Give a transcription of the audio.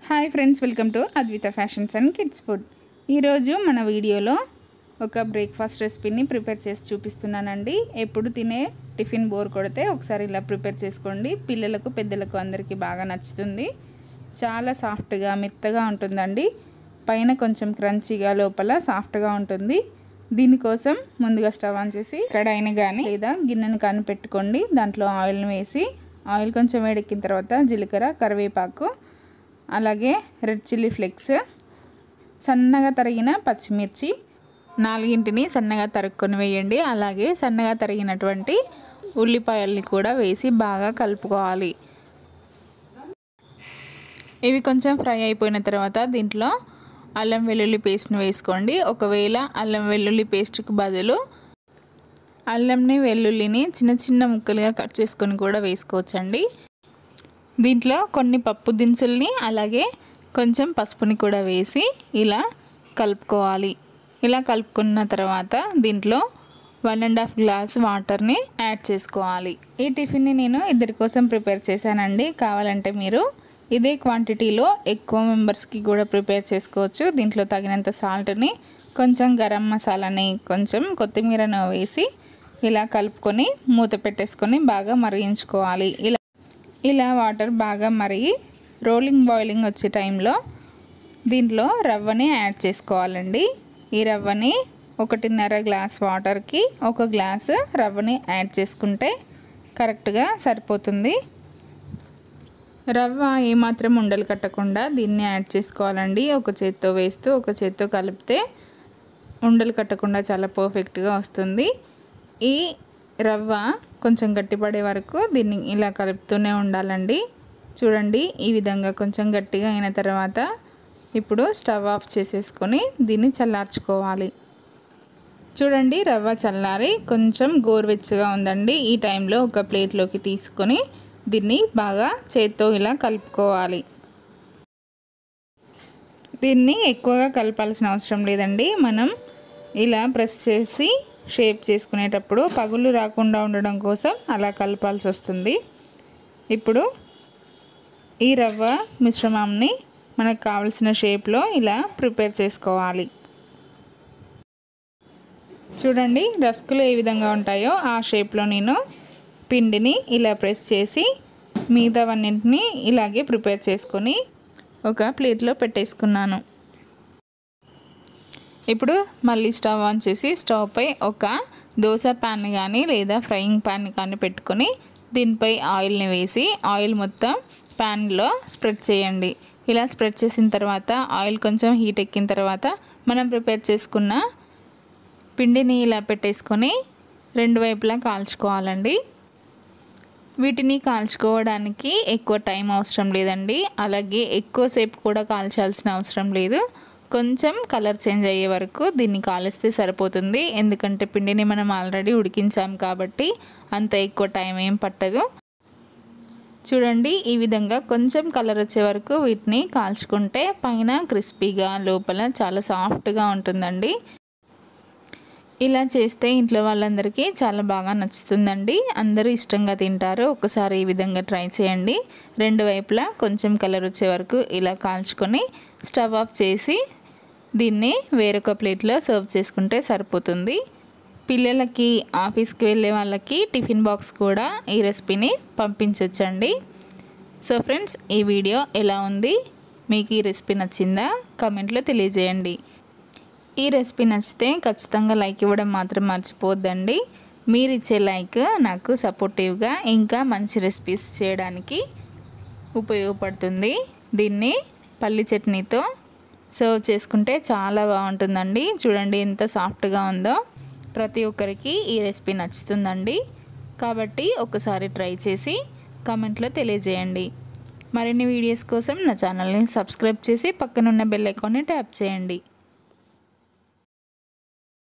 hi friends welcome to Advitha fashions and kids food ఈరోజు మన వీడియోలో ఒక బ్రేక్ఫాస్ట్ రెసిపీని ప్రిపేర్ చేసి చూపిస్తున్నానండి ఎప్పుడు తినే టిఫిన్ బోర్ కొడితే ఒకసారి ఇలా ప్రిపేర్ చేసుకోండి పిల్లలకు పెద్దలకు అందరికీ బాగా నచ్చుతుంది చాలా సాఫ్ట్గా మెత్తగా ఉంటుందండి పైన కొంచెం క్రంచీగా లోపల సాఫ్ట్గా ఉంటుంది దీనికోసం ముందుగా స్టవ్ ఆన్ చేసి కడాయిని కానీ లేదా గిన్నెను కానీ పెట్టుకోండి దాంట్లో ఆయిల్ని వేసి ఆయిల్ కొంచెం వేడెక్కిన తర్వాత జీలకర్ర కరివేపాకు అలాగే రెడ్ చిల్లీ ఫ్లేక్స్ సన్నగా తరిగిన పచ్చిమిర్చి నాలుగింటిని సన్నగా తరుక్కొని వేయండి అలాగే సన్నగా తరిగినటువంటి ఉల్లిపాయల్ని కూడా వేసి బాగా కలుపుకోవాలి ఇవి కొంచెం ఫ్రై అయిపోయిన తర్వాత దీంట్లో అల్లం వెల్లుల్లి పేస్ట్ని వేసుకోండి ఒకవేళ అల్లం వెల్లుల్లి పేస్ట్కి బదులు అల్లంని వెల్లుల్లిని చిన్న చిన్న ముక్కలుగా కట్ చేసుకొని కూడా వేసుకోవచ్చండి దీంట్లో కొన్ని పప్పు దినుసుల్ని అలాగే కొంచెం పసుపుని కూడా వేసి ఇలా కలుపుకోవాలి ఇలా కలుపుకున్న తర్వాత దీంట్లో వన్ అండ్ హాఫ్ గ్లాస్ వాటర్ని యాడ్ చేసుకోవాలి ఈ టిఫిన్ని నేను ఇద్దరి కోసం ప్రిపేర్ చేశానండి కావాలంటే మీరు ఇదే క్వాంటిటీలో ఎక్కువ మెంబర్స్కి కూడా ప్రిపేర్ చేసుకోవచ్చు దీంట్లో తగినంత సాల్ట్ని కొంచెం గరం మసాలాని కొంచెం కొత్తిమీరను వేసి ఇలా కలుపుకొని మూత పెట్టేసుకొని బాగా మరిగించుకోవాలి ఇలా ఇలా వాటర్ బాగా మరిగి రోలింగ్ బాయిలింగ్ వచ్చే టైంలో దీంట్లో రవ్వని యాడ్ చేసుకోవాలండి ఈ రవ్వని ఒకటిన్నర గ్లాస్ వాటర్కి ఒక గ్లాసు రవ్వని యాడ్ చేసుకుంటే కరెక్ట్గా సరిపోతుంది రవ్వ ఏమాత్రం ఉండలు కట్టకుండా దీన్ని యాడ్ చేసుకోవాలండి ఒక చేత్తో వేస్తూ ఒక చేత్తో కలిపితే ఉండలు కట్టకుండా చాలా పర్ఫెక్ట్గా వస్తుంది ఈ రవ్వ కొంచెం గట్టిపడే వరకు దీన్ని ఇలా కలుపుతూనే ఉండాలండి చూడండి ఈ విధంగా కొంచెం గట్టిగా అయిన తర్వాత ఇప్పుడు స్టవ్ ఆఫ్ చేసేసుకొని దీన్ని చల్లార్చుకోవాలి చూడండి రవ్వ చల్లారి కొంచెం గోరువెచ్చగా ఉందండి ఈ టైంలో ఒక ప్లేట్లోకి తీసుకొని దీన్ని బాగా చేత్తో ఇలా కలుపుకోవాలి దీన్ని ఎక్కువగా కలపాల్సిన అవసరం లేదండి మనం ఇలా ప్రెస్ చేసి షేప్ చేసుకునేటప్పుడు పగులు రాకుండా ఉండడం కోసం అలా కలపాల్సి వస్తుంది ఇప్పుడు ఈ రవ్వ మిశ్రమంని మనకు కావలసిన షేప్లో ఇలా ప్రిపేర్ చేసుకోవాలి చూడండి రస్కులు ఏ విధంగా ఉంటాయో ఆ షేప్లో నేను పిండిని ఇలా ప్రెస్ చేసి మిగతావన్నింటినీ ఇలాగే ప్రిపేర్ చేసుకొని ఒక ప్లేట్లో పెట్టేసుకున్నాను ఇప్పుడు మళ్ళీ స్టవ్ ఆన్ చేసి స్టవ్ పై ఒక దోశ ప్యాన్ కానీ లేదా ఫ్రైయింగ్ ప్యాన్ కానీ పెట్టుకొని దీనిపై ఆయిల్ని వేసి ఆయిల్ మొత్తం ప్యాన్లో స్ప్రెడ్ చేయండి ఇలా స్ప్రెడ్ చేసిన తర్వాత ఆయిల్ కొంచెం హీట్ ఎక్కిన తర్వాత మనం ప్రిపేర్ చేసుకున్న పిండిని ఇలా పెట్టేసుకొని రెండు వైపులా కాల్చుకోవాలండి వీటిని కాల్చుకోవడానికి ఎక్కువ టైం అవసరం లేదండి అలాగే ఎక్కువసేపు కూడా కాల్చాల్సిన అవసరం లేదు కొంచెం కలర్ చేంజ్ అయ్యే వరకు దీన్ని కాలిస్తే సరిపోతుంది ఎందుకంటే పిండిని మనం ఆల్రెడీ ఉడికించాం కాబట్టి అంత ఎక్కువ టైం ఏం పట్టదు చూడండి ఈ విధంగా కొంచెం కలర్ వచ్చే వరకు వీటిని కాల్చుకుంటే పైన క్రిస్పీగా లోపల చాలా సాఫ్ట్గా ఉంటుందండి ఇలా చేస్తే ఇంట్లో వాళ్ళందరికీ చాలా బాగా నచ్చుతుందండి అందరూ ఇష్టంగా తింటారు ఒకసారి ఈ విధంగా ట్రై చేయండి రెండు వైపులా కొంచెం కలర్ వచ్చే వరకు ఇలా కాల్చుకొని స్టవ్ ఆఫ్ చేసి దీన్ని వేరొక ప్లేట్లో సర్వ్ చేసుకుంటే సరిపోతుంది పిల్లలకి ఆఫీస్కి వెళ్ళే వాళ్ళకి టిఫిన్ బాక్స్ కూడా ఈ రెసిపీని పంపించవచ్చండి సో ఫ్రెండ్స్ ఈ వీడియో ఎలా ఉంది మీకు ఈ రెసిపీ నచ్చిందా కమెంట్లో తెలియజేయండి ఈ రెసిపీ నచ్చితే ఖచ్చితంగా లైక్ ఇవ్వడం మాత్రం మర్చిపోద్దండి మీరు ఇచ్చే లైక్ నాకు సపోర్టివ్గా ఇంకా మంచి రెసిపీస్ చేయడానికి ఉపయోగపడుతుంది దీన్ని పల్లి చట్నీతో సర్వ్ చేసుకుంటే చాలా బాగుంటుందండి చూడండి ఎంత సాఫ్ట్గా ఉందో ప్రతి ఒక్కరికి ఈ రెసిపీ నచ్చుతుందండి కాబట్టి ఒకసారి ట్రై చేసి కామెంట్లో తెలియజేయండి మరిన్ని వీడియోస్ కోసం నా ఛానల్ని సబ్స్క్రైబ్ చేసి పక్కనున్న బెల్ ఐకాన్ని ట్యాప్ చేయండి